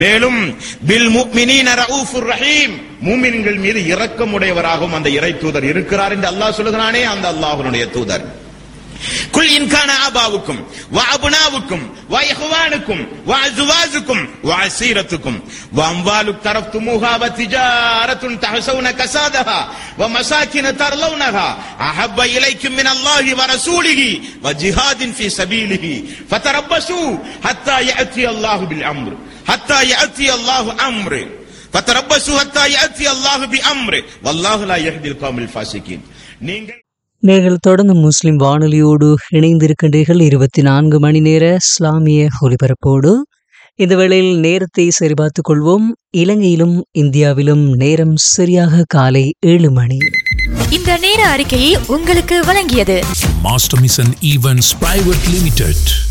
மேலும் பில் முக்மினீன ரவுஃபுர் ரஹீம் மூமின்கள் மீது இரக்கமுடையவராகவும் அந்த இறை தூதர் இருக்கிறார் என்று அல்லாஹ் சொல்லுகிறானே அந்த அல்லாஹ்வுடைய தூதர் குல் இன்கான ஆபாவுக்கும் وأبناؤكم وإخوانكم وأزواجكم وعشيرتكم وأموال اقترفتموها وتجارة تحسون كسادها ومساكن ترلونها أحب إليكم من الله ورسوله وجهاد في سبيله فتربصوا حتى يأتي الله بالأمر حتى يأتي الله أمر فتربصوا حتى يأتي الله بأمره والله لا يهدي القوم الفاسقين நீங்கள் நீங்கள் தொடர்ந்து முஸ்லிம் வானொலியோடு இணைந்திருக்கின்றீர்கள் இருபத்தி நான்கு மணி நேர இஸ்லாமிய ஒலிபரப்போடு இந்த வேளையில் நேரத்தை சரிபார்த்துக் கொள்வோம் இலங்கையிலும் இந்தியாவிலும் நேரம் சரியாக காலை ஏழு மணி இந்த நேர அறிக்கையை உங்களுக்கு வழங்கியது Master Mission Events Private Limited.